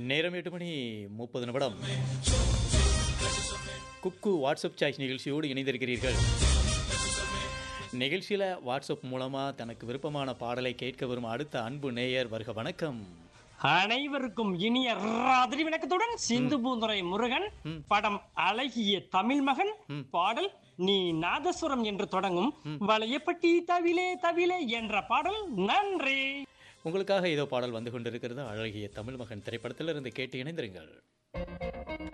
நேரம் எட்டு மணி முப்பது நிமிடம் குக்கு வாட்ஸ்அப் சாய்ஸ் நிகழ்ச்சியோடு இணைந்திருக்கிறீர்கள் நிகழ்ச்சியில் வாட்ஸ்அப் மூலமாக தனக்கு விருப்பமான பாடலை கேட்க வரும் அடுத்த அன்பு நேயர் வருக வணக்கம் அனைவருக்கும் இனிய ராத்திரி வணக்கத்துடன் சிந்து பூந்துரை முருகன் படம் அழகிய தமிழ் மகன் பாடல் நீ நாதஸ்வரம் என்று தொடங்கும் வளையப்பட்டி தவிலே தவிலே என்ற பாடல் நன்றி உங்களுக்காக ஏதோ பாடல் வந்து கொண்டிருக்கிறது அழகிய தமிழ் மகன் திரைப்படத்திலிருந்து கேட்டு இணைந்திருங்கள்